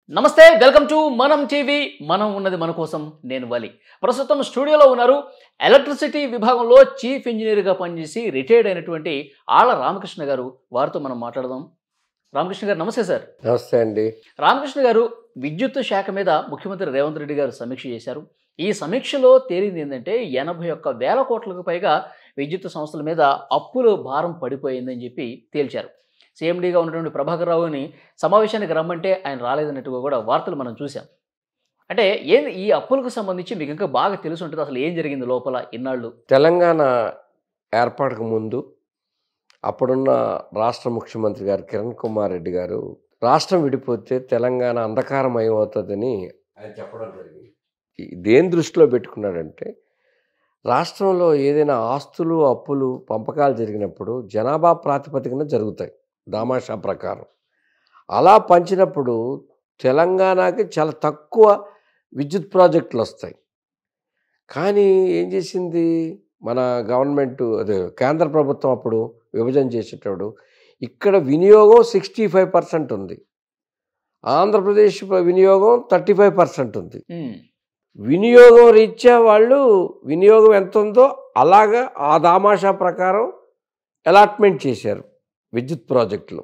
నమస్తే welcome to మనం TV మనం ఉన్నది మన కోసం నేను వలి ప్రస్తుతం స్టూడియోలో ఉన్నారు ఎలక్ట్రిసిటీ విభాగంలో చీఫ్ ఇంజనీర్గా పనిచేసి రిటైర్డ్ అయినటువంటి ఆళ్ళ రామకృష్ణ గారు వారితో మనం మాట్లాడదాం రామకృష్ణ గారు నమస్తే సార్ నమస్తే అండి రామకృష్ణ గారు విద్యుత్ శాఖ మీద ముఖ్యమంత్రి రేవంత్ రెడ్డి గారు సమీక్ష చేశారు ఈ సమీక్షలో తేలింది ఏంటంటే ఎనభై ఒక్క వేల కోట్లకు పైగా విద్యుత్ సంస్థల మీద అప్పుల భారం పడిపోయిందని చెప్పి తేల్చారు సీఎండీగా ఉన్నటువంటి ప్రభాకర్ రావుని సమావేశానికి రమ్మంటే ఆయన రాలేదన్నట్టుగా కూడా వార్తలు మనం చూసాం అంటే ఏంది ఈ అప్పులకు సంబంధించి మీకు ఇంకా బాగా తెలిసి ఉంటుంది అసలు ఏం జరిగింది లోపల ఇన్నాళ్ళు తెలంగాణ ఏర్పాటుకు ముందు అప్పుడున్న రాష్ట్ర ముఖ్యమంత్రి గారు కిరణ్ కుమార్ రెడ్డి గారు రాష్ట్రం విడిపోతే తెలంగాణ అంధకారమయం అవుతుందని ఆయన చెప్పడం జరిగింది ఈ- దేని దృష్టిలో పెట్టుకున్నాడంటే రాష్ట్రంలో ఏదైనా ఆస్తులు అప్పులు పంపకాలు జరిగినప్పుడు జనాభా ప్రాతిపదికన జరుగుతాయి దామాషా ప్రకారం అలా పంచినప్పుడు తెలంగాణకి చాలా తక్కువ విద్యుత్ ప్రాజెక్టులు వస్తాయి కానీ ఏం చేసింది మన గవర్నమెంట్ అదే కేంద్ర ప్రభుత్వం అప్పుడు విభజన చేసేటప్పుడు ఇక్కడ వినియోగం సిక్స్టీ ఫైవ్ పర్సెంట్ ఉంది ఆంధ్రప్రదేశ్ వినియోగం థర్టీ ఫైవ్ పర్సెంట్ ఉంది ఉమ్, వినియోగం రీత్యా వాళ్ళు వినియోగం ఎంత ఉందో అలాగా ఆ దామాషా ప్రకారం అలాట్మెంట్ చేశారు విద్యుత్ ప్రాజెక్టులు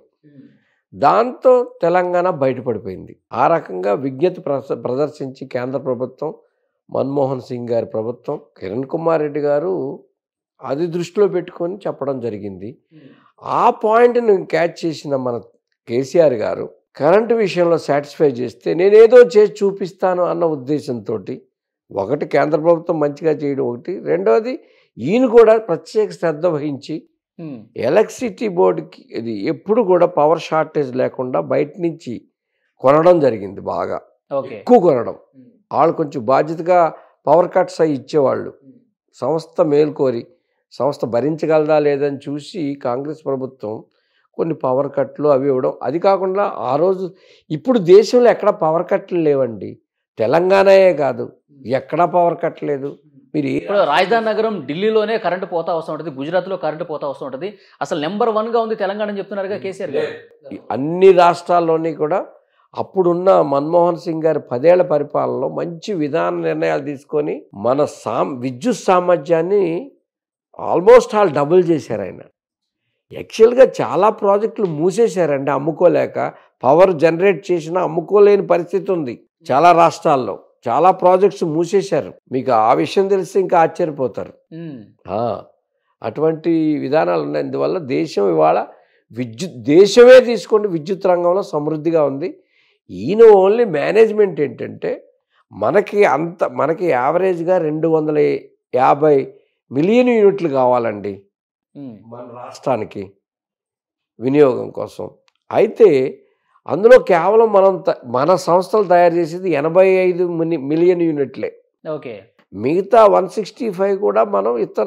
దాంతో తెలంగాణ బయటపడిపోయింది ఆ రకంగా విజ్ఞత ప్రస- ప్రదర్శించి కేంద్ర ప్రభుత్వం మన్మోహన్ సింగ్ గారి ప్రభుత్వం కిరణ్ కుమార్ రెడ్డి గారు అది దృష్టిలో పెట్టుకొని చెప్పడం జరిగింది ఆ పాయింట్ని క్యాచ్ చేసిన మన కేసీఆర్ గారు కరెంటు విషయంలో సాటిస్ఫై చేస్తే నేనేదో చేసి చూపిస్తాను అన్న ఉద్దేశంతో ఒకటి కేంద్ర ప్రభుత్వం మంచిగా చేయడం ఒకటి రెండవది ఈయన కూడా ప్రత్యేక శ్రద్ధ వహించి ఉమ్, ఎలక్ట్రిసిటీ బోర్డుకి ఇది ఎప్పుడు కూడా పవర్ షార్టేజ్ లేకుండా బయట నుంచి కొనడం జరిగింది బాగా ఓకే ఎక్కువ కొనడం వాళ్ళు కొంచెం బాధ్యతగా పవర్ కట్స్ అవి ఇచ్చేవాళ్ళు సంస్థ మేల్కోరి సంస్థ భరించగలదా లేదని చూసి కాంగ్రెస్ ప్రభుత్వం కొన్ని పవర్ కట్లు అవి ఇవ్వడం అది కాకుండా ఆ రోజు ఇప్పుడు దేశంలో ఎక్కడ పవర్ కట్లు లేవండి తెలంగాణయే కాదు ఎక్కడా పవర్ కట్ లేదు మీరు ఏ ఇప్పుడు రాజధాని నగరం ఢిల్లీలోనే కరెంటు పోతా వస్తూ ఉంటుంది గుజరాత్లో కరెంటు పోతా వస్తూ ఉంటుంది అసలు నెంబర్ వన్గా ఉంది తెలంగాణ అని చెప్తున్నారుగా కేసీఆర్ గారు ఈ అన్ని రాష్ట్రాల్లోని కూడా అప్పుడున్న మన్మోహన్ సింగ్ గారి పదేళ్ల పరిపాలనలో మంచి విధాన నిర్ణయాలు తీసుకొని మన సామ్ విద్యుత్ సామర్థ్యాన్ని ఆల్మోస్ట్ ఆల్ డబుల్ చేశారు ఆయన యాక్చువల్గా చాలా ప్రాజెక్టులు మూసేశారండి అమ్ముకోలేక పవర్ జనరేట్ చేసినా అమ్ముకోలేని పరిస్థితి ఉంది చాలా రాష్ట్రాల్లో చాలా ప్రాజెక్ట్స్ మూసేశారు మీకు ఆ విషయం తెలిస్తే ఇంకా ఆశ్చర్యపోతారు ఉమ్, ఆ, అటువంటి విధానాలు ఉన్నాయి అందువల్ల దేశం ఇవాళ విద్యుత్ దేశమే తీసుకోండి విద్యుత్ రంగంలో సమృద్ధిగా ఉంది ఈయన ఓన్లీ మేనేజ్మెంట్ ఏంటంటే మనకి అంత మనకి యావరేజ్గా రెండు వందల యాభై మిలియన్ యూనిట్లు కావాలండి ఉమ్, మన రాష్ట్రానికి వినియోగం కోసం అయితే అందులో కేవలం మనం త- మన సంస్థలు తయారు చేసేది ఎనభై ఐదు మిలి మిలియన్ యూనిట్లే ఓకే మిగతా వన్ సిక్స్టీ ఫైవ్ కూడా మనం ఇతర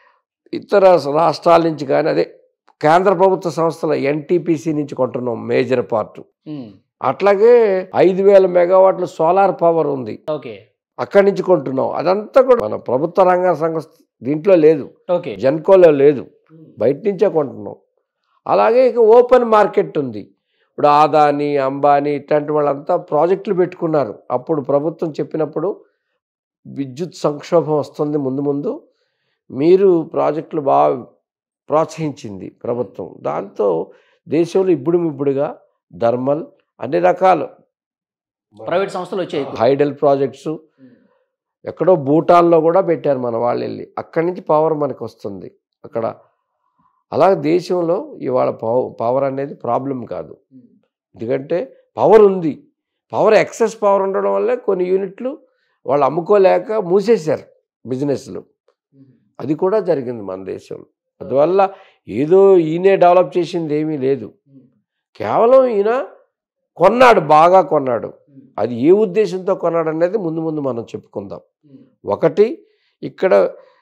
ఇతర రాష్ట్రాల నుంచి కానీ అదే కేంద్ర ప్రభుత్వ సంస్థల ఎన్టీపీసీ నుంచి కొంటున్నాం మేజర్ పార్ట్ ఉమ్, అట్లాగే ఐదు వేల మెగావాట్ల సోలార్ పవర్ ఉంది ఓకే అక్కడి నుంచి కొంటున్నాం అదంతా కూడా మన ప్రభుత్వ రంగ సంస్థ దీంట్లో లేదు ఓకే జెన్కోలో లేదు బయట నుంచే కొంటున్నాం అలాగే ఇక ఓపెన్ మార్కెట్ ఉంది ఇప్పుడు ఆదాని అంబానీ ఇట్లాంటి వాళ్ళంతా ప్రాజెక్టులు పెట్టుకున్నారు అప్పుడు ప్రభుత్వం చెప్పినప్పుడు విద్యుత్ సంక్షోభం వస్తుంది ముందు ముందు మీరు ప్రాజెక్టులు బాగా ప్రోత్సహించింది ప్రభుత్వం దాంతో దేశంలో ఇప్పుడు ఇప్పుడుగా థర్మల్ అన్ని రకాలు ప్రైవేట్ సంస్థలు వచ్చాయి ఎక్కువ. హైడల్ ప్రాజెక్ట్స్ ఎక్కడో భూటాన్లో కూడా పెట్టారు మన వాళ్ళు వెళ్ళి అక్కడి నుంచి పవర్ మనకు వస్తుంది అక్కడ అలాగే దేశంలో ఇవాళ పవ పవర్ అనేది ప్రాబ్లం కాదు ఎందుకంటే పవర్ ఉంది పవర్ ఎక్సెస్ పవర్ ఉండడం వల్లే కొన్ని యూనిట్లు వాళ్ళు అమ్ముకోలేక మూసేశారు బిజినెస్లు అది కూడా జరిగింది మన దేశంలో అందువల్ల ఏదో ఈయనే డెవలప్ చేసింది ఏమీ లేదు కేవలం ఈయన కొన్నాడు బాగా కొన్నాడు అది ఏ ఉద్దేశంతో కొన్నాడు అనేది ముందు ముందు మనం చెప్పుకుందాం ఒకటి ఇక్కడ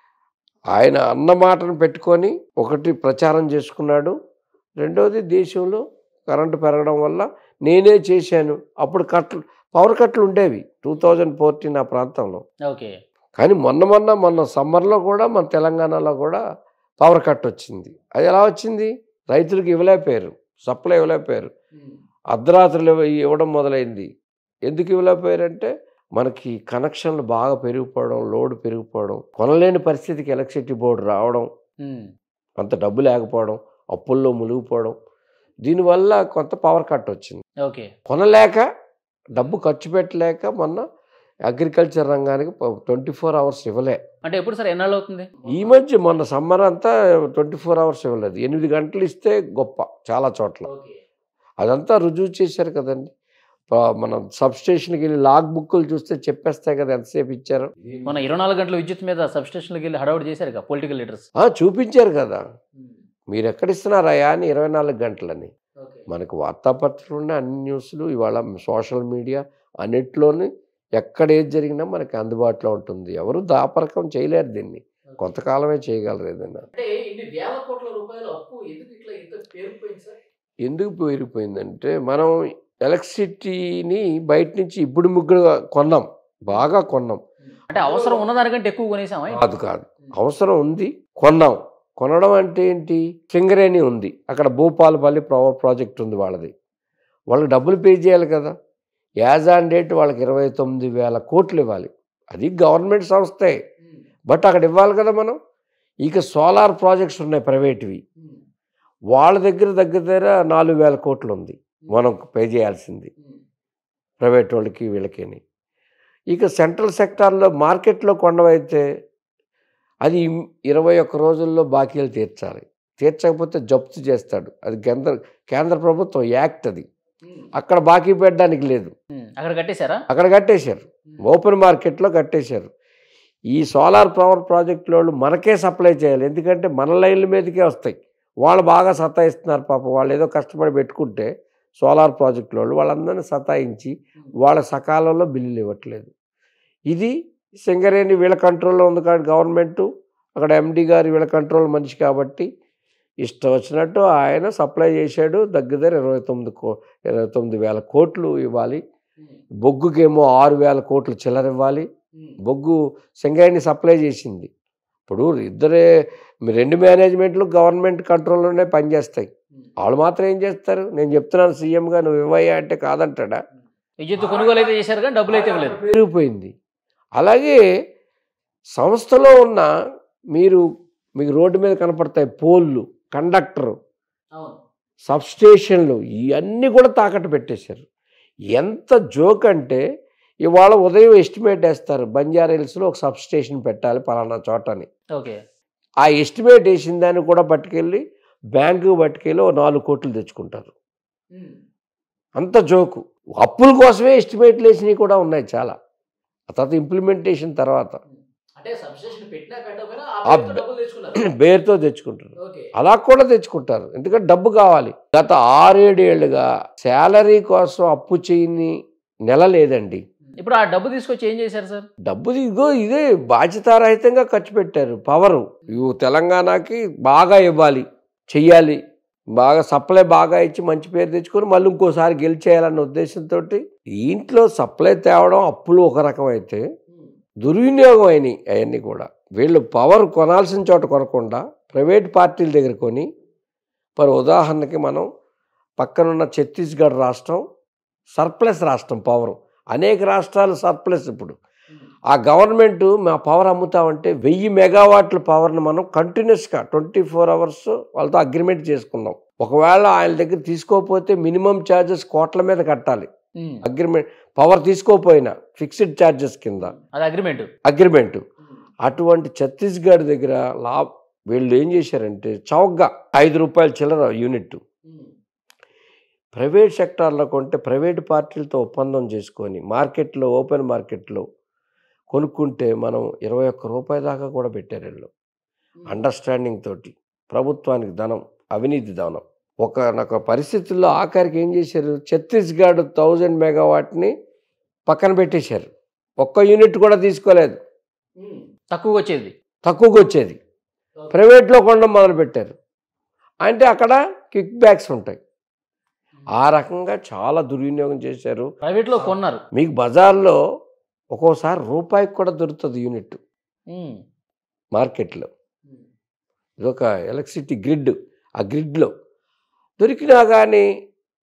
ఆయన అన్న మాటను పెట్టుకొని ఒకటి ప్రచారం చేసుకున్నాడు రెండవది దేశంలో కరెంటు పెరగడం వల్ల నేనే చేశాను అప్పుడు కట్లు పవర్ కట్లు ఉండేవి టూ థౌజండ్ ఫోర్టీన్ ఆ ప్రాంతంలో ఓకే కానీ మొన్న మొన్న మొన్న సమ్మర్లో కూడా మన తెలంగాణలో కూడా పవర్ కట్ వచ్చింది అది ఎలా వచ్చింది రైతులకు ఇవ్వలేకపోయారు సప్లై ఇవ్వలేకపోయారు అర్ధరాత్రులు ఇవ్వ- ఇవ్వడం మొదలైంది ఎందుకు ఇవ్వలేకపోయారంటే మనకి కనెక్షన్లు బాగా పెరిగిపోవడం లోడ్ పెరిగిపోవడం కొనలేని పరిస్థితికి ఎలక్ట్రిసిటీ బోర్డు రావడం ఉమ్. అంత డబ్బు లేకపోవడం అప్పుల్లో మునిగిపోవడం దీనివల్ల కొంత పవర్ కట్ వచ్చింది ఓకే కొనలేక డబ్బు ఖర్చు పెట్టలేక మొన్న అగ్రికల్చర్ రంగానికి ట్వంటీ ఫోర్ అవర్స్ ఇవ్వలే అంటే ఎప్పుడు సార్ ఎన్నాళ్ళు అవుతుంది ఈ మధ్య మొన్న సమ్మర్ అంతా ట్వంటీ ఫోర్ అవర్స్ ఇవ్వలేదు ఎనిమిది గంటలు ఇస్తే గొప్ప చాలా చోట్ల ఓకే అదంతా రుజువు చేశారు కదండి ప- మనం సబ్ స్టేషన్కి వెళ్ళి లాగ్ బుక్కులు చూస్తే చెప్పేస్తాయి కదా ఎంతసేపు ఇచ్చారు మన ఇరవై నాలుగు గంటల విద్యుత్ మీద సబ్ స్టేషన్కి వెళ్ళి హడావుడి చేశారు కదా పొలిటికల్ లీడర్స్ ఆ, చూపించారు కదా మీరు ఎక్కడిస్తున్నారయ్యా అని ఇరవై నాలుగు గంటలని మనకు వార్తాపత్రికలు ఉన్నాయి అన్ని న్యూస్లు ఇవాళ సోషల్ మీడియా అన్నిట్లోని ఎక్కడ ఏది జరిగినా మనకి అందుబాటులో ఉంటుంది ఎవరు దాపరకం చేయలేరు దీన్ని కొంతకాలమే చేయగలరు ఏదైనా అంటే ఇన్ని వేల కోట్ల రూపాయల అప్పు ఎందుకు ఇట్లా ఇంత పేరుకుపోయింది సార్ ఎందుకు పెరిగిపోయిందంటే మనం ఎలక్ట్రిసిటీని బయట నుంచి ఇప్పుడు ముగ్గురుగా కొన్నాం బాగా కొన్నాం అంటే అవసరం ఉన్నదానికంటే ఎక్కువ కొనేసామా కాదు కాదు అవసరం ఉంది కొన్నాం కొనడం అంటే ఏంటి సింగరేణి ఉంది అక్కడ భూపాలపల్లి పవర్ ప్రాజెక్ట్ ఉంది వాళ్ళది వాళ్ళకి డబ్బులు పే చేయాలి కదా యాజ్ ఆన్ డేట్ వాళ్ళకి ఇరవై తొమ్మిది వేల కోట్లు ఇవ్వాలి అది గవర్నమెంట్ సంస్థే బట్ అక్కడ ఇవ్వాలి కదా మనం ఇక సోలార్ ప్రాజెక్ట్స్ ఉన్నాయి ప్రైవేట్వి వాళ్ళ దగ్గర దగ్గర దగ్గర నాలుగు వేల కోట్లు ఉంది మనం పే చేయాల్సింది ప్రైవేట్ వాళ్ళకి వీళ్ళకిని ఇక సెంట్రల్ సెక్టార్లో మార్కెట్లో కొండవైతే అది ఇరవై ఒక్క రోజుల్లో బాకీలు తీర్చాలి తీర్చకపోతే జప్తు చేస్తాడు అది కేంద్ర కేంద్ర ప్రభుత్వం యాక్ట్ అది అక్కడ బాకీ పెట్టడానికి లేదు ఉమ్. అక్కడ కట్టేశారా అక్కడ కట్టేశారు ఓపెన్ మార్కెట్లో కట్టేశారు ఈ సోలార్ పవర్ ప్రాజెక్టుల వాళ్ళు మనకే సప్లై చేయాలి ఎందుకంటే మన లైన్ల మీదకే వస్తాయి వాళ్ళు బాగా సతాయిస్తున్నారు పాపం వాళ్ళు ఏదో కష్టపడి పెట్టుకుంటే సోలార్ ప్రాజెక్టుల వాళ్ళు వాళ్ళందరినీ సతాయించి వాళ్ళ సకాలంలో బిల్లులు ఇవ్వట్లేదు ఇది సింగరేణి వీళ్ళ కంట్రోల్లో ఉంది కాబట్టి గవర్నమెంట్ అక్కడ ఎండి గారు వీళ్ళ కంట్రోల్ మనిషి కాబట్టి ఇష్టం వచ్చినట్టు ఆయన సప్లై చేశాడు దగ్గర దగ్గర ఇరవై తొమ్మిది కో ఇరవై తొమ్మిది వేల కోట్లు ఇవ్వాలి బొగ్గుకేమో ఆరు వేల కోట్లు చిల్లర ఇవ్వాలి బొగ్గు సింగరేణి సప్లై చేసింది ఇప్పుడు ఇద్దరే మీ రెండు మేనేజ్మెంట్లు గవర్నమెంట్ కంట్రోల్లోనే పనిచేస్తాయి వాళ్ళు మాత్రం ఏం చేస్తారు నేను చెప్తున్నాను సీఎంగా నువ్వు ఇవ్వయ్యా అంటే కాదంటాడా విద్యుత్ కొనుగోలు అయితే చేశారు కానీ డబ్బులు అయితే ఇవ్వలేదు పెరిగిపోయింది అలాగే సంస్థలో ఉన్న మీరు మీకు రోడ్డు మీద కనపడతాయి పోల్లు కండక్టర్ సబ్స్టేషన్లు ఇవన్నీ కూడా తాకట్టు పెట్టేశారు ఎంత జోక్ అంటే ఇవాళ ఉదయం ఎస్టిమేట్ వేస్తారు బంజారా హిల్స్లో ఒక సబ్స్టేషన్ పెట్టాలి పలానా చోటని ఓకే ఆ ఎస్టిమేట్ వేసిన దాన్ని కూడా పట్టుకెళ్ళి బ్యాంకు పట్టుకెళ్ళి ఓ నాలుగు కోట్లు తెచ్చుకుంటారు అంత జోకు అప్పుల కోసమే ఎస్టిమేట్లు వేసినవి కూడా ఉన్నాయి చాలా ఆ తర్వాత ఇంప్లిమెంటేషన్ తర్వాత అంటే సబ్స్టేషన్ పెట్టినా పెట్టకపోయినా ఆ పేరుతో డబ్బులు తెచ్చుకున్నారు బేరుతో తెచ్చుకుంటారు ఓకే అలా కూడా తెచ్చుకుంటారు ఎందుకంటే డబ్బు కావాలి గత ఆరేడేళ్లుగా శాలరీ కోసం అప్పు చేయని నెల లేదండి ఇప్పుడు ఆ డబ్బు తీసుకొచ్చి ఏం చేశారు సార్ డబ్బు ఇగో ఇదే బాధ్యతారహితంగా ఖర్చు పెట్టారు పవరు ఇవి తెలంగాణకి బాగా ఇవ్వాలి చెయ్యాలి బాగా సప్లై బాగా ఇచ్చి మంచి పేరు తెచ్చుకొని మళ్ళీ ఇంకోసారి గెలిచేయాలన్న ఉద్దేశంతో ఇంట్లో సప్లై తేవడం అప్పులు ఒక రకం అయితే దుర్వినియోగం అయినాయి అవన్నీ కూడా వీళ్ళు పవర్ కొనాల్సిన చోట కొనకుండా ప్రైవేట్ పార్టీల దగ్గర కొని మరి ఉదాహరణకి మనం పక్కనున్న ఛత్తీస్గఢ్ రాష్ట్రం సర్ప్లస్ రాష్ట్రం పవర్ అనేక రాష్ట్రాలు సర్ప్లస్ ఇప్పుడు ఆ గవర్నమెంట్ మా పవర్ అమ్ముతామంటే వెయ్యి మెగావాట్ల పవర్ని మనం కంటిన్యూస్గా ట్వంటీ ఫోర్ అవర్స్ వాళ్ళతో అగ్రిమెంట్ చేసుకున్నాం ఒకవేళ ఆయన దగ్గర తీసుకోకపోతే మినిమం ఛార్జెస్ కోట్ల మీద కట్టాలి ఉమ్. అగ్రిమెంట్ పవర్ తీసుకోకపోయినా ఫిక్స్డ్ ఛార్జెస్ కింద అది అగ్రిమెంట్ అగ్రిమెంట్ అటువంటి ఛత్తీస్గఢ్ దగ్గర లా వీళ్ళు ఏం చేశారంటే చౌకగా ఐదు రూపాయల చిల్లర యూనిట్ ప్రైవేట్ సెక్టార్లో కొంటే ప్రైవేట్ పార్టీలతో ఒప్పందం చేసుకొని మార్కెట్లో ఓపెన్ మార్కెట్లో కొనుక్కుంటే మనం ఇరవై ఒక్క రూపాయి దాకా కూడా పెట్టారు వీళ్ళు అండర్స్టాండింగ్ తోటి ప్రభుత్వానికి ధనం అవినీతి ధనం ఒక ఒక పరిస్థితుల్లో ఆఖరికి ఏం చేశారు ఛత్తీస్గఢ్ థౌజండ్ మెగావాట్ని పక్కన పెట్టేశారు ఒక్క యూనిట్ కూడా తీసుకోలేదు తక్కువగా వచ్చేది తక్కువగా వచ్చేది ప్రైవేట్లో కొనడం మొదలుపెట్టారు అంటే అక్కడ కిక్ బ్యాక్స్ ఉంటాయి ఆ రకంగా చాలా దుర్వినియోగం చేశారు ప్రైవేట్ లో కొన్నారు మీకు బజార్లో ఒక్కోసారి రూపాయికి కూడా దొరుకుతుంది యూనిట్ ఉమ్. మార్కెట్లో ఇదొక ఎలక్ట్రిసిటీ గ్రిడ్ ఆ గ్రిడ్లో దొరికినా కానీ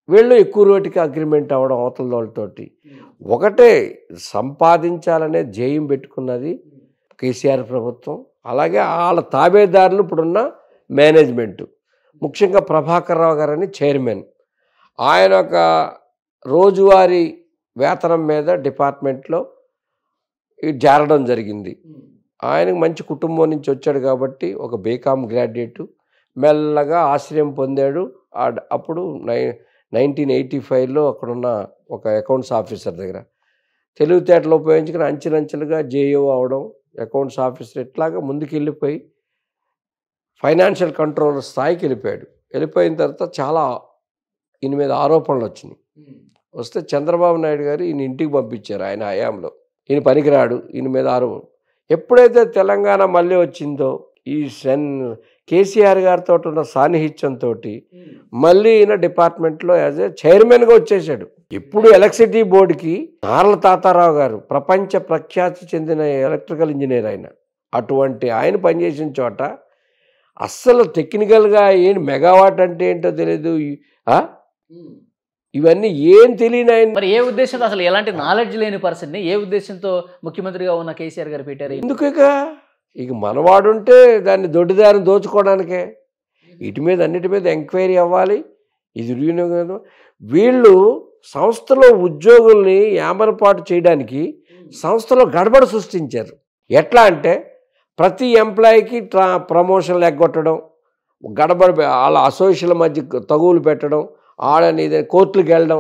వీళ్ళు ఎక్కువ రేటుకి అగ్రిమెంట్ అవ్వడం అవతల వాళ్ళతోటి ఒకటే సంపాదించాలనే ధ్యేయం పెట్టుకున్నది కేసీఆర్ ప్రభుత్వం అలాగే వాళ్ళ తాబేదారులు ఇప్పుడున్న మేనేజ్మెంట్ ముఖ్యంగా ప్రభాకర్ రావు గారని చైర్మన్ ఆయన ఒక రోజువారీ వేతనం మీద డిపార్ట్మెంట్లో ఇది జారడం జరిగింది ఆయనకు మంచి కుటుంబం నుంచి వచ్చాడు కాబట్టి ఒక బీకామ్ గ్రాడ్యుయేట్ మెల్లగా ఆశ్రయం పొందాడు ఆ- అప్పుడు నై నైన్టీన్ ఎయిటీ ఫైవ్లో అక్కడున్న ఒక అకౌంట్స్ ఆఫీసర్ దగ్గర తెలివితేటలు ఉపయోగించుకుని అంచెలంచెలుగా జేఓ అవడం అకౌంట్స్ ఆఫీసర్ ఇట్లాగా ముందుకు వెళ్ళిపోయి ఫైనాన్షియల్ కంట్రోలర్ స్థాయికి వెళ్ళిపోయాడు వెళ్ళిపోయిన తర్వాత చాలా ఈయన మీద ఆరోపణలు వచ్చినాయి వస్తే చంద్రబాబు నాయుడు గారు ఈయన ఇంటికి పంపించారు ఆయన హయాంలో ఈయన పనికిరాడు ఈయన మీద ఆరోపణ ఎప్పుడైతే తెలంగాణ మళ్ళీ వచ్చిందో ఈ సెన్ కేసీఆర్ గారితో ఉన్న సాన్నిహిత్యంతో మళ్ళీ ఈయన డిపార్ట్మెంట్లో యాజ్ ఏ చైర్మన్గా వచ్చేసాడు ఇప్పుడు ఎలక్ట్రిసిటీ బోర్డుకి నార్ల తాతారావు గారు ప్రపంచ ప్రఖ్యాతి చెందిన ఎలక్ట్రికల్ ఇంజనీర్ ఆయన అటువంటి ఆయన పనిచేసిన చోట అస్సలు టెక్నికల్గా ఏం మెగావాట్ అంటే ఏంటో తెలియదు ఈ- ఆ? ఇవన్నీ ఏం తెలియని ఆయన మరి ఏ ఉద్దేశంతో అసలు ఎలాంటి నాలెడ్జ్ లేని పర్సన్ని ఏ ఉద్దేశంతో ముఖ్యమంత్రిగా ఉన్న కేసీఆర్ గారు పెట్టారు ఎందుకు ఇక ఇక మనవాడుంటే దాన్ని దొడ్డిదారిని దోచుకోవడానికే వీటి మీద అన్నిటి మీద ఎంక్వైరీ అవ్వాలి ఇది దుర్వినియోగం వీళ్ళు సంస్థలో ఉద్యోగుల్ని యామరపాటు చేయడానికి సంస్థలో గడబడ సృష్టించారు ఎట్లా అంటే ప్రతి ఎంప్లాయీకి ట్రా ప్రమోషన్లు ఎగ్గొట్టడం గడబడ వాళ్ళ అసోసియేషన్ల మధ్య తగువులు పెట్టడం ఆడని ఇది కోర్టులకు వెళ్ళడం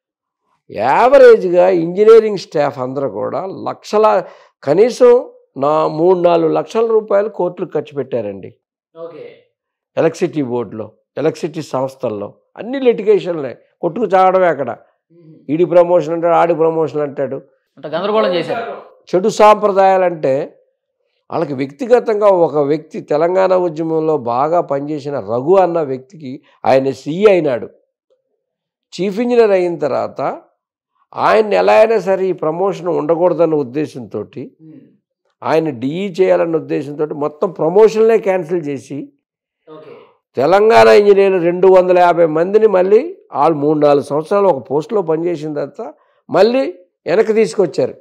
యావరేజ్గా ఇంజనీరింగ్ స్టాఫ్ అందరూ కూడా లక్షల కనీసం నా మూడు నాలుగు లక్షల రూపాయలు కోర్టులకు ఖర్చు పెట్టారండి ఓకే ఎలక్ట్రిసిటీ బోర్డులో ఎలక్ట్రిసిటీ సంస్థల్లో అన్ని లిటిగేషన్లే కొట్టుకు చావడమే అక్కడ ఈడి ప్రమోషన్ అంటాడు ఆడి ప్రమోషన్ అంటాడు అంత గందరగోళం చేశారు చెడు సాంప్రదాయాలు అంటే వాళ్ళకి వ్యక్తిగతంగా ఒక వ్యక్తి తెలంగాణ ఉద్యమంలో బాగా పనిచేసిన రఘు అన్న వ్యక్తికి ఆయన సీఈ అయినాడు చీఫ్ ఇంజనీర్ అయిన తర్వాత ఆయన్ని ఎలా అయినా సరే ఈ ప్రమోషన్ ఉండకూడదన్న ఉద్దేశంతో ఆయన డిఈ చేయాలన్న ఉద్దేశంతో మొత్తం ప్రమోషన్లే క్యాన్సిల్ చేసి ఓకే తెలంగాణ ఇంజనీర్లు రెండు వందల యాభై మందిని మళ్ళీ వాళ్ళు మూడు నాలుగు సంవత్సరాలు ఒక పోస్టులో పనిచేసిన తర్వాత మళ్ళీ వెనక్కి తీసుకొచ్చారు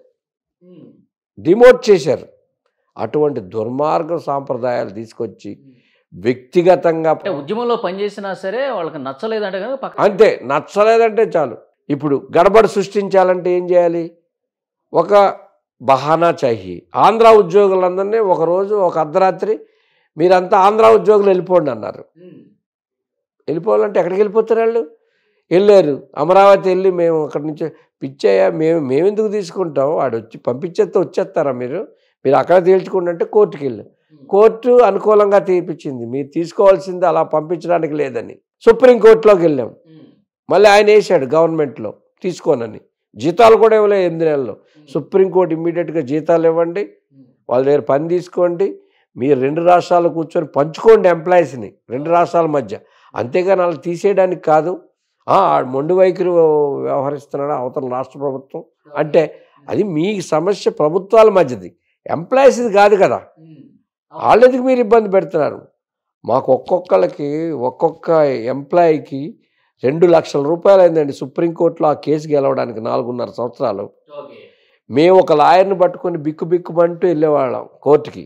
డిమోట్ చేశారు అటువంటి దుర్మార్గ సాంప్రదాయాలు తీసుకొచ్చి వ్యక్తిగతంగా అంటే ఉద్యమంలో పనిచేసినా సరే వాళ్ళకి నచ్చలేదంటే కనుక పక్క అంతే నచ్చలేదంటే చాలు ఇప్పుడు గడబడ సృష్టించాలంటే ఏం చేయాలి ఒక బహానా చాహి ఆంధ్ర ఉద్యోగులందరినీ ఒకరోజు ఒక అర్ధరాత్రి మీరంతా ఆంధ్ర ఉద్యోగులు వెళ్ళిపోండి అన్నారు వెళ్ళిపోవాలంటే ఎక్కడికి వెళ్ళిపోతారు వాళ్ళు వెళ్ళారు అమరావతి వెళ్ళి మేము అక్కడి నుంచి పిచ్చాయా మేము మేమెందుకు తీసుకుంటాం వాడు వచ్చి పంపించేస్తే వచ్చేస్తారా మీరు మీరు అక్కడ తేల్చుకోండి అంటే కోర్టుకి వెళ్ళాం కోర్టు అనుకూలంగా తీర్పిచ్చింది మీరు తీసుకోవాల్సింది అలా పంపించడానికి లేదని సుప్రీంకోర్టులోకి వెళ్ళాం మళ్ళీ ఆయన వేసాడు గవర్నమెంట్లో తీసుకోనని జీతాలు కూడా ఇవ్వలేదు ఎనిమిది నెలలు సుప్రీంకోర్టు ఇమ్మీడియట్గా జీతాలు ఇవ్వండి వాళ్ళ దగ్గర పని తీసుకోండి మీరు రెండు రాష్ట్రాలు కూర్చొని పంచుకోండి ఎంప్లాయీస్ని రెండు రాష్ట్రాల మధ్య అంతేగాని వాళ్ళు తీసేయడానికి కాదు ఆ, ఆడు మొండి వైఖరి వ్యవహరిస్తున్నాడు అవతల రాష్ట్ర ప్రభుత్వం అంటే అది మీ సమస్య ప్రభుత్వాల మధ్యది ఎంప్లాయీస్ది కాదు కదా వాళ్ళెందుకు మీరు ఇబ్బంది పెడుతున్నారు మాకు ఒక్కొక్కరికి ఒక్కొక్క ఎంప్లాయీకి రెండు లక్షల రూపాయలు అయిందండి సుప్రీంకోర్టులో ఆ కేసు గెలవడానికి నాలుగున్నర సంవత్సరాలు మేము ఒక లాయర్ని పట్టుకొని బిక్కు బిక్కుమంటూ వెళ్ళేవాళ్ళం కోర్టుకి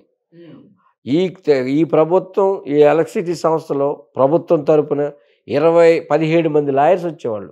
ఈ ఈ ప్రభుత్వం ఈ ఎలక్ట్రిసిటీ సంస్థలో ప్రభుత్వం తరపున ఇరవై పదిహేడు మంది లాయర్స్ వచ్చేవాళ్ళు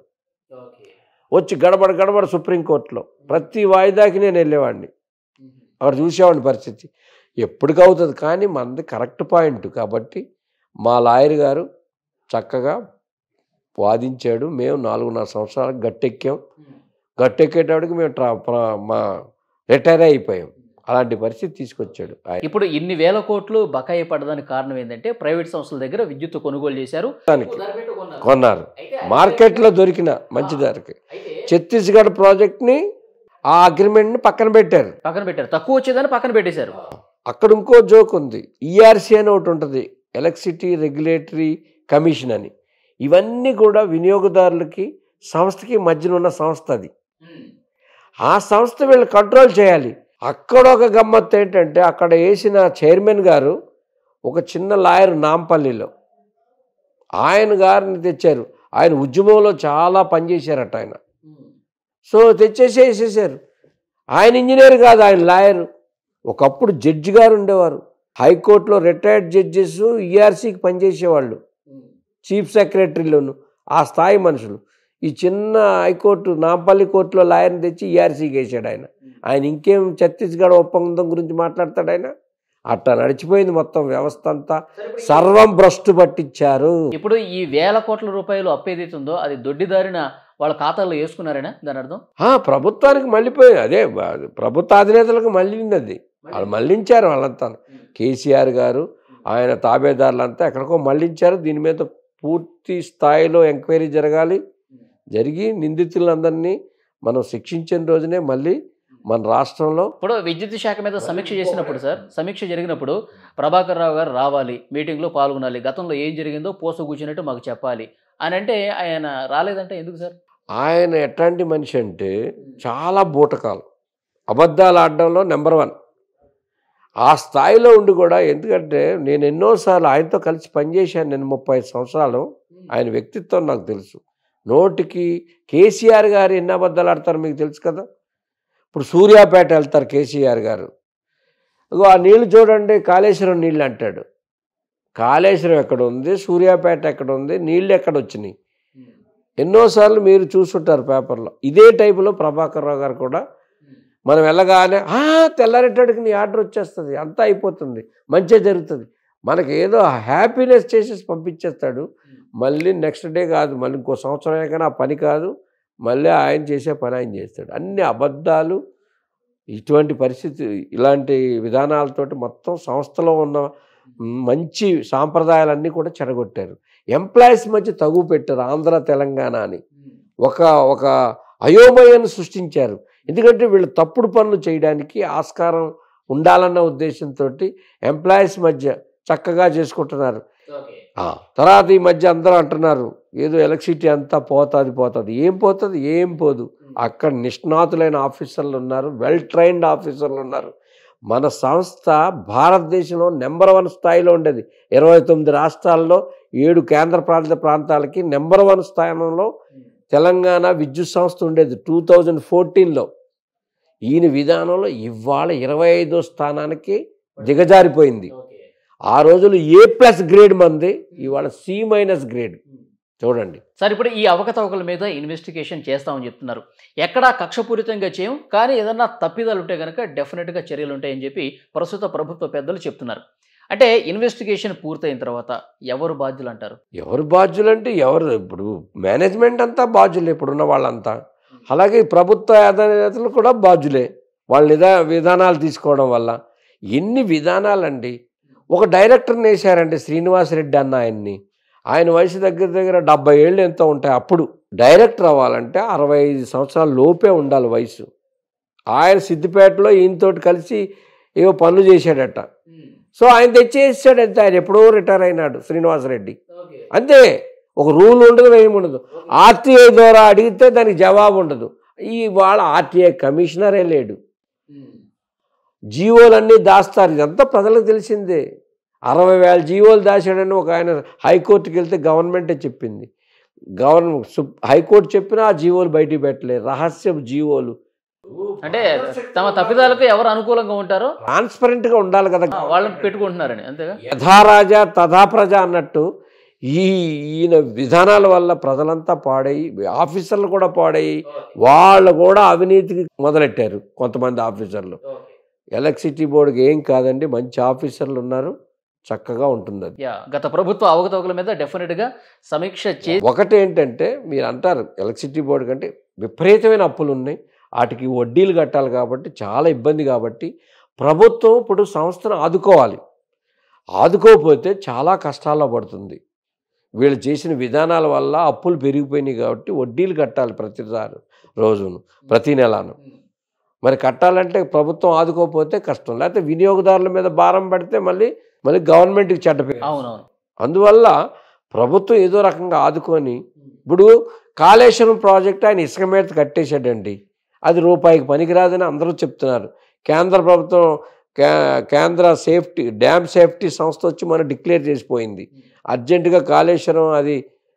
వచ్చి గడబడ గడబడ సుప్రీంకోర్టులో ప్రతి వాయిదాకి నేను వెళ్ళేవాడిని అక్కడ చూసేవాడిని పరిస్థితి ఎప్పటికవుతుంది కానీ మనది కరెక్ట్ పాయింట్ కాబట్టి మా లాయర్ గారు చక్కగా వాదించాడు మేము నాలుగున్నర సంవత్సరాలకు గట్టెక్కాం గట్టెక్కేటప్పటికి మేము ట్రా ప్ర- మా రిటైర్ అయిపోయాం అలాంటి పరిస్థితి తీసుకొచ్చాడు ఆయన ఇప్పుడు ఇన్ని వేల కోట్లు బకాయి పడడానికి కారణం ఏంటంటే ప్రైవేట్ సంస్థల దగ్గర విద్యుత్ కొనుగోలు చేశారు దానికి కొన్నారు మార్కెట్లో దొరికిన మంచి ధరకి ఛత్తీస్గఢ్ ప్రాజెక్ట్ని ఆ అగ్రిమెంట్ని పక్కన పెట్టారు పక్కన పెట్టారు తక్కువ వచ్చేదాన్ని పక్కన పెట్టేశారు అక్కడ ఇంకో జోక్ ఉంది ఈఆర్సీ అని ఒకటి ఉంటుంది ఎలక్ట్రిసిటీ రెగ్యులేటరీ కమిషన్ అని ఇవన్నీ కూడా వినియోగదారులకి సంస్థకి మధ్యన ఉన్న సంస్థ అది ఆ సంస్థ వీళ్ళు కంట్రోల్ చేయాలి అక్కడ ఒక గమ్మత్తు ఏంటంటే అక్కడ వేసిన చైర్మన్ గారు ఒక చిన్న లాయర్ నాంపల్లిలో ఆయన గారిని తెచ్చారు ఆయన ఉద్యమంలో చాలా పనిచేశారట ఆయన సో తెచ్చేసి వేసేసారు ఆయన ఇంజనీర్ కాదు ఆయన లాయర్ ఒకప్పుడు జడ్జి గారు ఉండేవారు హైకోర్టులో రిటైర్డ్ జడ్జెస్ ఈఆర్సీకి పనిచేసేవాళ్ళు చీఫ్ సెక్రటరీలోను ఆ స్థాయి మనుషులు ఈ చిన్న హైకోర్టు నాంపల్లి కోర్టులో లాయర్ని తెచ్చి ఈఆర్సీకి వేసాడు ఆయన ఆయన ఇంకేం ఛత్తీస్గఢ్ ఒప్పందం గురించి మాట్లాడతాడు ఆయన అట్టా నడిచిపోయింది మొత్తం వ్యవస్థ అంతా సర్వం భ్రష్టు పట్టించారు ఇప్పుడు ఈ వేల కోట్ల రూపాయలు అప్పు ఏదైతే ఉందో అది దొడ్డిదారిన వాళ్ళ ఖాతాలో వేసుకున్నారేనా దాని అర్థం ఆ, ప్రభుత్వానికి మళ్ళీపోయి అదే బ- ప్రభుత్వ అధినేతలకు మళ్ళీంది అది వాళ్ళు మళ్ళించారు వాళ్ళంతా కేసీఆర్ గారు ఆయన తాబేదారులంతా ఎక్కడికో మళ్ళించారు దీని మీద పూర్తి స్థాయిలో ఎంక్వైరీ జరగాలి జరిగి నిందితులందరినీ మనం శిక్షించిన రోజునే మళ్ళీ మన రాష్ట్రంలో ఇప్పుడు విద్యుత్ శాఖ మీద సమీక్ష చేసినప్పుడు సార్ సమీక్ష జరిగినప్పుడు ప్రభాకర్ రావు గారు రావాలి మీటింగ్లో పాల్గొనాలి గతంలో ఏం జరిగిందో పోసు కూర్చున్నట్టు మాకు చెప్పాలి అని అంటే ఆయన రాలేదంటే ఎందుకు సార్ ఆయన ఎట్లాంటి మనిషి అంటే చాలా బూటకాలు అబద్ధాలు ఆడడంలో నెంబర్ వన్ ఆ స్థాయిలో ఉండి కూడా ఎందుకంటే నేను ఎన్నోసార్లు ఆయనతో కలిసి పనిచేశాను నేను ముప్పై ఐదు సంవత్సరాలు ఆయన వ్యక్తిత్వం నాకు తెలుసు నోటికి కేసీఆర్ గారు ఎన్ని అబద్ధాలు ఆడతారు మీకు తెలుసు కదా ఇప్పుడు సూర్యాపేట వెళ్తారు కేసీఆర్ గారు ఇగో ఆ నీళ్లు చూడండి కాళేశ్వరం నీళ్ళు అంటాడు కాళేశ్వరం ఎక్కడ ఉంది సూర్యాపేట ఎక్కడ ఉంది నీళ్ళు ఎక్కడ వచ్చినాయి ఎన్నోసార్లు మీరు చూసుంటారు పేపర్లో ఇదే టైపులో ప్రభాకర్ రావు గారు కూడా మనం వెళ్ళగానే "ఆ, తెల్లారేటడికి నీ ఆర్డర్ వచ్చేస్తుంది అంతా అయిపోతుంది మంచిగా జరుగుతుంది మనకి ఏదో హ్యాపీనెస్ చేసేసి పంపించేస్తాడు మళ్ళీ నెక్స్ట్ డే కాదు మళ్ళీ ఇంకో సంవత్సరం కానీ ఆ పని కాదు మళ్ళీ ఆయన చేసే పని ఆయన చేస్తాడు అన్ని అబద్ధాలు ఇటువంటి పరిస్థితి ఇలాంటి విధానాలతోటి మొత్తం సంస్థలో ఉన్న మంచి సాంప్రదాయాలన్నీ కూడా చెడగొట్టారు ఎంప్లాయీస్ మధ్య తగు పెట్టారు ఆంధ్ర తెలంగాణ అని ఒక ఒక అయోమయాన్ని సృష్టించారు ఎందుకంటే వీళ్ళు తప్పుడు పనులు చేయడానికి ఆస్కారం ఉండాలన్న ఉద్దేశంతో ఎంప్లాయీస్ మధ్య చక్కగా చేసుకుంటున్నారు ఆ, తర్వాత ఈ మధ్య అందరూ అంటున్నారు ఏదో ఎలక్ట్రిసిటీ అంతా పోతుంది పోతుంది ఏం పోతుంది ఏం పోదు అక్కడ నిష్ణాతులైన ఆఫీసర్లు ఉన్నారు వెల్ ట్రైన్డ్ ఆఫీసర్లు ఉన్నారు మన సంస్థ భారతదేశంలో నెంబర్ వన్ స్థాయిలో ఉండేది ఇరవై తొమ్మిది రాష్ట్రాల్లో ఏడు కేంద్ర పాలిత ప్రాంతాలకి నెంబర్ వన్ స్థానంలో తెలంగాణ విద్యుత్ సంస్థ ఉండేది టూ థౌజండ్ ఫోర్టీన్లో ఈయన విధానంలో ఇవాళ ఇరవై ఐదో స్థానానికి దిగజారిపోయింది ఆ రోజులు ఏ ప్లస్ గ్రేడ్ మంది ఇవాళ సి మైనస్ గ్రేడ్ చూడండి సార్ ఇప్పుడు ఈ అవకతవకల మీద ఇన్వెస్టిగేషన్ చేస్తామని చెప్తున్నారు ఎక్కడా కక్షపూరితంగా చేయం కానీ ఏదన్నా తప్పిదాలు ఉంటే కనుక డెఫినెట్గా చర్యలు ఉంటాయని చెప్పి ప్రస్తుత ప్రభుత్వ పెద్దలు చెప్తున్నారు అంటే ఇన్వెస్టిగేషన్ పూర్తయిన తర్వాత ఎవరు బాధ్యులు అంటారు ఎవరు బాధ్యులు అంటే ఎవరు ఇప్పుడు మేనేజ్మెంట్ అంతా బాధ్యులే ఇప్పుడున్న వాళ్ళంతా అలాగే ఈ ప్రభుత్వ అధినేతలు కూడా బాధ్యులే వాళ్ళ నిదా విధానాలు తీసుకోవడం వల్ల ఎన్ని విధానాలండి ఒక డైరెక్టర్ని వేశారండి శ్రీనివాసరెడ్డి అన్న ఆయన్ని ఆయన వయసు దగ్గర దగ్గర డెబ్బై ఏళ్ళు ఎంతో ఉంటాయి అప్పుడు డైరెక్టర్ అవ్వాలంటే అరవై ఐదు సంవత్సరాల లోపే ఉండాలి వయసు ఆయన సిద్దిపేటలో ఈయనతోటి కలిసి ఏవో పనులు చేశాడట సో ఆయన తెచ్చేసాడు అంతే ఆయన ఎప్పుడో రిటైర్ అయినాడు శ్రీనివాసరెడ్డి అంతే ఒక రూల్ ఉండదు ఏమి ఉండదు ఆర్టీఐ ద్వారా అడిగితే దానికి జవాబు ఉండదు ఈ వాళ్ళ ఆర్టీఐ కమిషనరే లేడు జీవోలన్నీ దాస్తారు ఇదంతా ప్రజలకు తెలిసిందే అరవై వేల జీవోలు దాచాడని ఒక ఆయన హైకోర్టుకి వెళ్తే గవర్నమెంటే చెప్పింది గవర్నమెంట్ సుప్- హైకోర్టు చెప్పినా ఆ జీవోలు బయటికి పెట్టలేదు రహస్య జీవోలు అంటే తమ తప్పిదాలకు ఎవరు అనుకూలంగా ఉంటారో ట్రాన్స్పరెంట్గా ఉండాలి కదా ఆ, వాళ్ళని పెట్టుకుంటున్నారని అంతేగా యథారాజా తథా ప్రజ అన్నట్టు ఈ ఈయన విధానాల వల్ల ప్రజలంతా పాడయి ఆఫీసర్లు కూడా పాడయి వాళ్ళు కూడా అవినీతికి మొదలెట్టారు కొంతమంది ఆఫీసర్లు ఎలక్ట్రిసిటీ బోర్డుకి ఏం కాదండి మంచి ఆఫీసర్లు ఉన్నారు చక్కగా ఉంటుంది అది యా గత ప్రభుత్వ అవకతవకల మీద డెఫినెట్గా సమీక్ష చే ఒకటి ఏంటంటే మీరు అంటారు ఎలక్ట్రిసిటీ బోర్డు కంటే విపరీతమైన అప్పులు ఉన్నాయి వాటికి వడ్డీలు కట్టాలి కాబట్టి చాలా ఇబ్బంది కాబట్టి ప్రభుత్వం ఇప్పుడు సంస్థను ఆదుకోవాలి ఆదుకోకపోతే చాలా కష్టాల్లో పడుతుంది వీళ్ళు చేసిన విధానాల వల్ల అప్పులు పెరిగిపోయినాయి కాబట్టి వడ్డీలు కట్టాలి ప్రతిసారి రోజును ప్రతి నెలను మరి కట్టాలంటే ప్రభుత్వం ఆదుకోకపోతే కష్టం లేకపోతే వినియోగదారుల మీద భారం పడితే మళ్ళీ మళ్ళీ గవర్నమెంట్కి చెడ్డ పేరు అవునవును అందువల్ల ప్రభుత్వం ఏదో రకంగా ఆదుకొని ఇప్పుడు కాళేశ్వరం ప్రాజెక్ట్ ఆయన ఇసుక మీద కట్టేశాడండి అది రూపాయికి పనికిరాదని అందరూ చెప్తున్నారు కేంద్ర ప్రభుత్వం కే- కేంద్ర సేఫ్టీ డ్యామ్ సేఫ్టీ సంస్థ వచ్చి మనం డిక్లేర్ చేసిపోయింది అర్జెంటుగా కాళేశ్వరం అది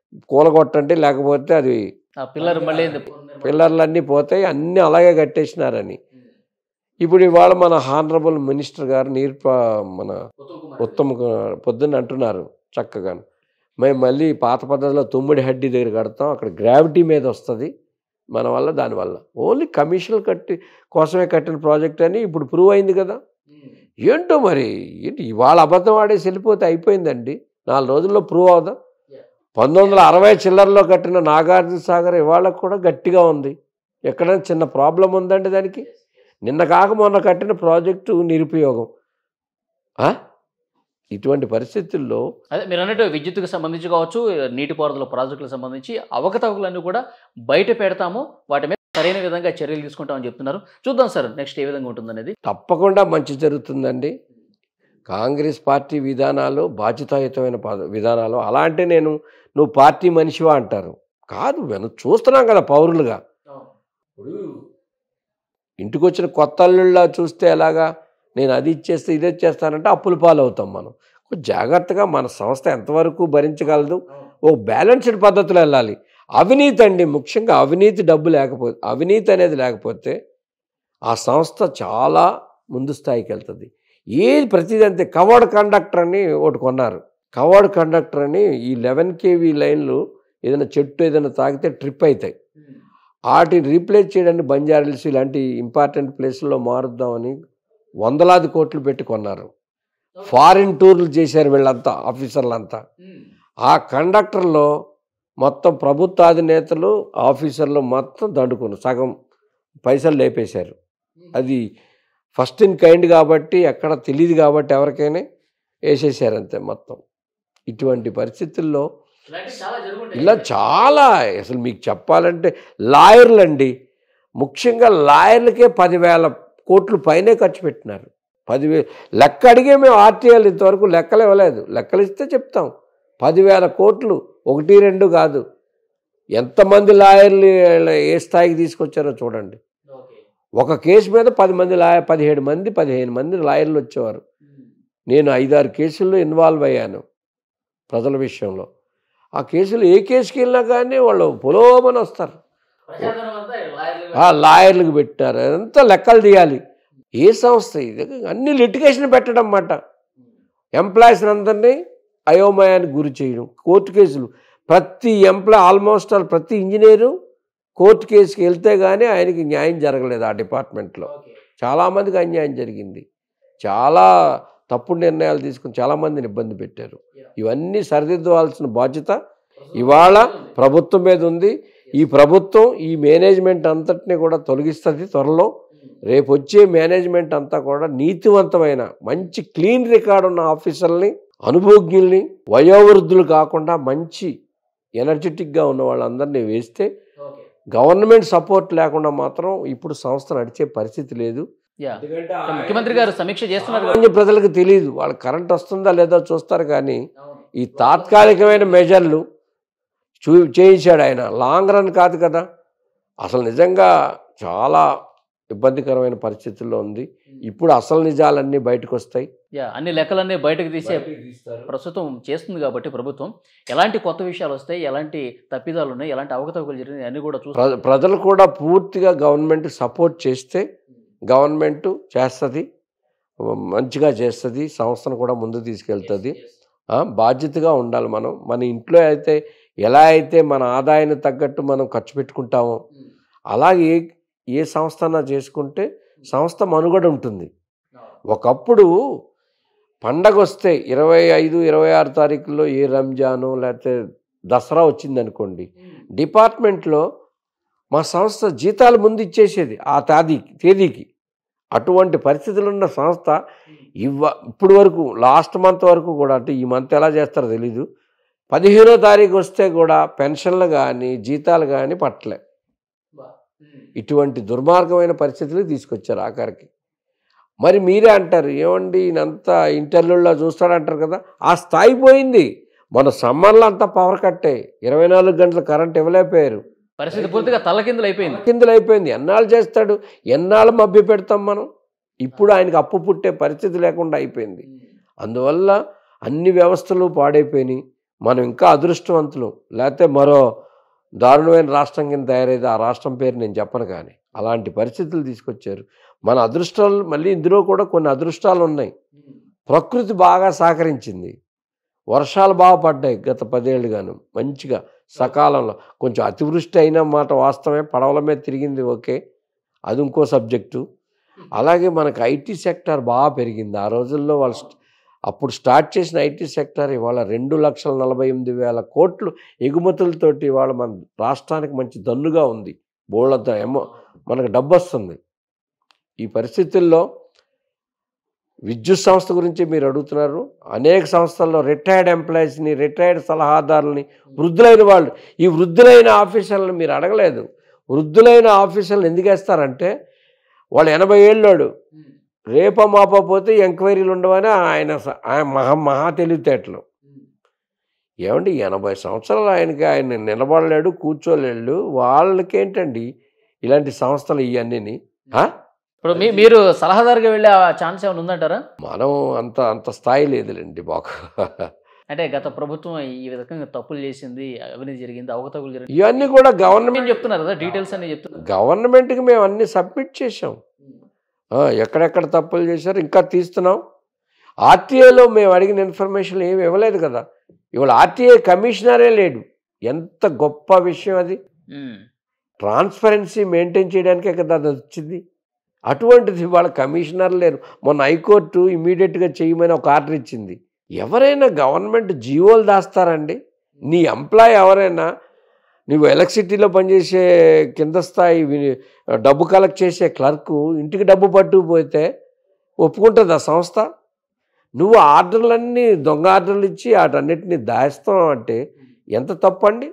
కూలగొట్టండి లేకపోతే అది ఆ పిల్లర్ మళ్ళీ పిల్లర్లన్నీ పోతాయి అన్నీ అలాగే కట్టేసినారని ఇప్పుడు ఇవాళ మన హానరబుల్ మినిస్టర్ గారు నీరు ప్ర- మన ఉత్తమ్ కుమార్ పొద్దున్న అంటున్నారు చక్కగా మేము మళ్ళీ పాత పద్ధతిలో తుమ్మిడి హడ్డీ దగ్గర కడతాం అక్కడ గ్రావిటీ మీద వస్తుంది మన వల్ల దానివల్ల ఓన్లీ కమిషన్లు కట్టి కోసమే కట్టిన ప్రాజెక్ట్ అని ఇప్పుడు ప్రూవ్ అయింది కదా ఏంటో మరి ఏంటి ఇవాళ అబద్ధం ఆడేసి వెళ్ళిపోతే అయిపోయిందండి నాలుగు రోజుల్లో ప్రూవ్ అవుదా పంతొమ్మిది వందల అరవై చిల్లరలో కట్టిన నాగార్జున సాగర్ ఇవాళ కూడా గట్టిగా ఉంది ఎక్కడైనా చిన్న ప్రాబ్లం ఉందండి దానికి నిన్న కాక మొన్న కట్టిన ప్రాజెక్టు నిరుపయోగం ఆ? ఇటువంటి పరిస్థితుల్లో అదే మీరు అన్నట్టు విద్యుత్తుకు సంబంధించి కావచ్చు నీటిపారుదల ప్రాజెక్టులకు సంబంధించి అవకతవకలన్నీ కూడా బయట పెడతాము వాటి మీద సరైన విధంగా చర్యలు తీసుకుంటామని చెప్తున్నారు చూద్దాం సార్ నెక్స్ట్ ఏ విధంగా ఉంటుందనేది తప్పకుండా మంచి జరుగుతుందండి కాంగ్రెస్ పార్టీ విధానాలు బాధ్యతాయుతమైన పద- విధానాలు అలా అంటే నేను నువ్వు పార్టీ మనిషివా అంటారు కాదు మనం చూస్తున్నాం కదా పౌరులుగా ఇంటికి వచ్చిన కొత్త అల్లుళ్ళ చూస్తే ఎలాగా నేను అది ఇచ్చేస్తే ఇది ఇచ్చేస్తానంటే అప్పుల పాలు అవుతాం మనం కొంచెం జాగ్రత్తగా మన సంస్థ ఎంతవరకు భరించగలదు ఓ బ్యాలెన్స్డ్ పద్ధతిలో వెళ్ళాలి అవినీతి అండి ముఖ్యంగా అవినీతి డబ్బు లేకపోతే అవినీతి అనేది లేకపోతే ఆ సంస్థ చాలా ముందు స్థాయికి వెళ్తుంది ఏది ప్రతిదీ అంతే కవర్డ్ కండక్టర్ అని ఒకటి కొన్నారు కవర్డ్ కండక్టర్ అని ఈ లెవెన్ కేవీ లైన్లు ఏదైనా చెట్టు ఏదైనా తాగితే ట్రిప్ అవుతాయి వాటిని రీప్లేస్ చేయడానికి బంజారాల్స్ ఇలాంటి ఇంపార్టెంట్ ప్లేస్లో మారుద్దామని వందలాది కోట్లు పెట్టి కొన్నారు ఫారిన్ టూర్లు చేశారు వీళ్ళంతా ఆఫీసర్లంతా ఆ కండక్టర్లో మొత్తం ప్రభుత్వ అధినేతలు ఆఫీసర్లు మొత్తం దండుకున్నారు సగం పైసలు లేపేశారు అది ఫస్ట్ ఇన్ కైండ్ కాబట్టి ఎక్కడ తెలియదు కాబట్టి ఎవరికైనా వేసేసారు అంతే మొత్తం ఇటువంటి పరిస్థితుల్లో ఇలా చాలా అసలు మీకు చెప్పాలంటే లాయర్లు అండి ముఖ్యంగా లాయర్లకే పదివేల కోట్లు పైనే ఖర్చు పెట్టినారు పదివేలు లెక్క అడిగే మేము ఆర్టీఐలు ఇంతవరకు లెక్కలు ఇవ్వలేదు లెక్కలు ఇస్తే చెప్తాం పదివేల కోట్లు ఒకటి రెండు కాదు ఎంతమంది లాయర్లు ఏ స్థాయికి తీసుకొచ్చారో చూడండి ఒక కేసు మీద పది మంది లాయర్ పదిహేడు మంది పదిహేను మంది లాయర్లు వచ్చేవారు నేను ఐదారు కేసుల్లో ఇన్వాల్వ్ అయ్యాను ప్రజల విషయంలో ఆ కేసులు ఏ కేసుకి వెళ్ళినా కానీ వాళ్ళు పొలోమని వస్తారు ఆ లాయర్లకు పెట్టినారు అదంతా లెక్కలు తీయాలి ఏ సంస్థ ఇది అన్ని లిటిగేషన్ పెట్టడం అన్నమాట ఎంప్లాయీస్ అందరినీ అయోమయానికి గురి చేయడం కోర్టు కేసులు ప్రతి ఎంప్లాయ్ ఆల్మోస్ట్ ఆల్ ప్రతి ఇంజనీరు కోర్టు కేసుకి వెళ్తే కానీ ఆయనకి న్యాయం జరగలేదు ఆ డిపార్ట్మెంట్లో చాలామందికి అన్యాయం జరిగింది చాలా తప్పుడు నిర్ణయాలు తీసుకుని చాలామందిని ఇబ్బంది పెట్టారు ఇవన్నీ సరిదిద్దవలసిన బాధ్యత ఇవాళ ప్రభుత్వం మీద ఉంది ఈ ప్రభుత్వం ఈ మేనేజ్మెంట్ అంతటిని కూడా తొలగిస్తుంది త్వరలో రేపు వచ్చే మేనేజ్మెంట్ అంతా కూడా నీతివంతమైన మంచి క్లీన్ రికార్డ్ ఉన్న ఆఫీసర్ని అనుభోగ్యుల్ని వయోవృద్ధులు కాకుండా మంచి ఎనర్జెటిక్గా ఉన్న వాళ్ళందరినీ వేస్తే గవర్నమెంట్ సపోర్ట్ లేకుండా మాత్రం ఇప్పుడు సంస్థ నడిచే పరిస్థితి లేదు యా ముఖ్యమంత్రి గారు సమీక్ష చేస్తున్నారు కదా. సామాన్య ప్రజలకు తెలియదు వాళ్ళ కరెంట్ వస్తుందా లేదా చూస్తారు కానీ ఈ తాత్కాలికమైన మెజర్లు చూ చేయించాడు ఆయన లాంగ్ రన్ కాదు కదా అసలు నిజంగా చాలా ఇబ్బందికరమైన పరిస్థితుల్లో ఉంది ఇప్పుడు అసలు నిజాలన్నీ బయటకు వస్తాయి యా అన్ని లెక్కలన్నీ బయటకు తీసే ప్రస్తుతం చేస్తుంది కాబట్టి ప్రభుత్వం ఎలాంటి కొత్త విషయాలు వస్తాయి ఎలాంటి తప్పిదాలు ఉన్నాయి ఎలాంటి అవకతవకలు జరిగినాయి అన్ని కూడా చూస్తాం ప్ర- ప్రజలు కూడా పూర్తిగా గవర్నమెంట్ సపోర్ట్ చేస్తే గవర్నమెంట్ చేస్తుంది మంచిగా చేస్తుంది సంస్థను కూడా ముందుకు తీసుకెళ్తుంది ఆ, బాధ్యతగా ఉండాలి మనం మన ఇంట్లో అయితే ఎలా అయితే మన ఆదాయాన్ని తగ్గట్టు మనం ఖర్చు పెట్టుకుంటామో అలాగే ఏ ఏ సంస్థన చేసుకుంటే సంస్థ మనుగడ ఉంటుంది ఒకప్పుడు పండగ వస్తే ఇరవై ఐదు ఇరవై ఆరు తారీఖుల్లో ఏ రంజాను లేకపోతే దసరా వచ్చిందనుకోండి డిపార్ట్మెంట్లో మా సంస్థ జీతాలు ముందు ఇచ్చేసేది ఆ తేదీకి తేదీకి అటువంటి పరిస్థితులు ఉన్న సంస్థ ఇవ్వ ఇప్పుడు వరకు లాస్ట్ మంత్ వరకు కూడా అంటే ఈ మంత్ ఎలా చేస్తారో తెలీదు పదిహేనో తారీఖు వస్తే కూడా పెన్షన్లు కానీ జీతాలు కానీ పట్టలే ఇటువంటి దుర్మార్గమైన పరిస్థితులు తీసుకొచ్చారు ఆఖరికి మరి మీరే అంటారు ఏమండి ఈయనంతా ఇంటర్వ్యూలో చూస్తాడంటారు కదా ఆ స్థాయి పోయింది మన సమ్మర్లో అంతా పవర్ కట్టే ఇరవై నాలుగు గంటల కరెంట్ ఇవ్వలేకపోయారు పరిస్థితి పూర్తిగా తలకిందులు అయిపోయింది కిందలు అయిపోయింది ఎన్నాళ్ళు చేస్తాడు ఎన్నాళ్ళు మభ్య పెడతాం మనం ఇప్పుడు ఆయనకు అప్పు పుట్టే పరిస్థితి లేకుండా అయిపోయింది అందువల్ల అన్ని వ్యవస్థలు పాడైపోయినాయి మనం ఇంకా అదృష్టవంతులు లేకపోతే మరో దారుణమైన రాష్ట్రం కింద తయారైతే ఆ రాష్ట్రం పేరు నేను చెప్పను కానీ అలాంటి పరిస్థితులు తీసుకొచ్చారు మన అదృష్టాలు మళ్ళీ ఇందులో కూడా కొన్ని అదృష్టాలు ఉన్నాయి ప్రకృతి బాగా సహకరించింది వర్షాలు బాగా పడ్డాయి గత పదేళ్ళుగాను మంచిగా సకాలంలో కొంచెం అతివృష్టి అయిన మాట వాస్తవమే పడవల మీద తిరిగింది ఓకే అది ఇంకో సబ్జెక్టు అలాగే మనకు ఐటీ సెక్టర్ బాగా పెరిగింది ఆ రోజుల్లో వాళ్ళు స్ట్- అప్పుడు స్టార్ట్ చేసిన ఐటీ సెక్టర్ ఇవాళ రెండు లక్షల నలభై ఎనిమిది వేల కోట్లు ఎగుమతులతోటి ఇవాళ మన రాష్ట్రానికి మంచి దన్నుగా ఉంది బోళ్ళంతా ఏమో మనకు డబ్బు వస్తుంది ఈ పరిస్థితుల్లో విద్యుత్ సంస్థ గురించి మీరు అడుగుతున్నారు అనేక సంస్థల్లో రిటైర్డ్ ఎంప్లాయీస్ని రిటైర్డ్ సలహాదారులని వృద్ధులైన వాళ్ళు ఈ వృద్ధులైన ఆఫీసర్లను మీరు అడగలేదు వృద్ధులైన ఆఫీసర్లు ఎందుకు వేస్తారంటే వాళ్ళు ఎనభై ఏళ్ళోడు రేప మాపపోతే ఎంక్వైరీలు ఉండవని ఆయన స- ఆయన మహా మహా తెలివితేటలు ఏమండి ఎనభై సంవత్సరాలు ఆయనకి ఆయన నిలబడలేడు కూర్చోలేడు వాళ్ళకేంటండి ఇలాంటి సంస్థలు ఇవన్నీ ఇప్పుడు మీ మీరు సలహాదారుగా వెళ్ళే ఛాన్స్ ఏమైనా ఉందంటారా మనం అంత అంత స్థాయి లేదులేండి మాకు అంటే గత ప్రభుత్వం ఈ విధంగా తప్పులు చేసింది అవినీతి జరిగింది అవకతవకలు జరిగింది ఇవన్నీ కూడా గవర్నమెంట్ మీరు చెప్తున్నారు కదా డీటెయిల్స్ అన్ని చెప్తున్నారు గవర్నమెంట్కి మేము అన్ని సబ్మిట్ చేసాం ఆ, ఎక్కడెక్కడ తప్పులు చేశారు ఇంకా తీస్తున్నాం ఆర్టీఏలో మేము అడిగిన ఇన్ఫర్మేషన్ ఏమి ఇవ్వలేదు కదా ఇవాళ ఆర్టీఏ కమిషనరే లేడు ఎంత గొప్ప విషయం అది ఉమ్. ట్రాన్స్పరెన్సీ మెయింటైన్ చేయడానికే కదా అది వచ్చింది అటువంటిది వాళ్ళ కమిషనర్ లేరు మొన్న హైకోర్టు ఇమీడియట్గా చేయమని ఒక ఆర్డర్ ఇచ్చింది ఎవరైనా గవర్నమెంట్ జీవోలు దాస్తారండి నీ ఎంప్లాయ్ ఎవరైనా నువ్వు ఎలక్ట్రిసిటీలో పనిచేసే కింద స్థాయి వి- డబ్బు కలెక్ట్ చేసే క్లర్కు ఇంటికి డబ్బు పట్టుకుపోతే ఒప్పుకుంటుంది ఆ సంస్థ నువ్వు ఆర్డర్లన్నీ దొంగ ఆర్డర్లు ఇచ్చి వాటన్నిటిని దాస్తాం అంటే ఎంత తప్పండి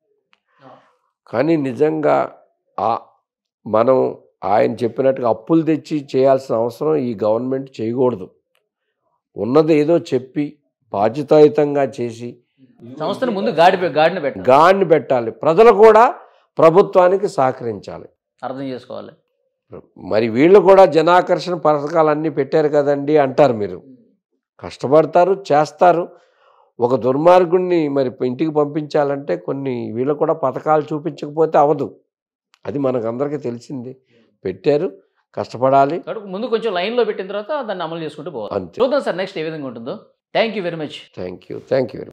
కానీ నిజంగా ఆ మనం ఆయన చెప్పినట్టుగా అప్పులు తెచ్చి చేయాల్సిన అవసరం ఈ గవర్నమెంట్ చేయకూడదు ఉన్నది ఏదో చెప్పి బాధ్యతాయుతంగా చేసి సంస్థను ముందు గాడి గాడిని పెట్టాలి గాన్ని పెట్టాలి ప్రజలు కూడా ప్రభుత్వానికి సహకరించాలి అర్థం చేసుకోవాలి మరి వీళ్ళు కూడా జనాకర్షణ పథకాలన్నీ పెట్టారు కదండి అంటారు మీరు కష్టపడతారు చేస్తారు ఒక దుర్మార్గుణ్ణి మరి ఇంటికి పంపించాలంటే కొన్ని వీళ్ళు కూడా పథకాలు చూపించకపోతే అవదు అది మనకు అందరికీ తెలిసింది పెట్టారు కష్టపడాలి కాబట్టి ముందు కొంచెం లైన్లో పెట్టిన తర్వాత దాన్ని అమలు చేసుకుంటూ పోవాలి అంతే చూద్దాం సార్ నెక్స్ట్ ఏ విధంగా ఉంటుందో thank you very much thank you thank you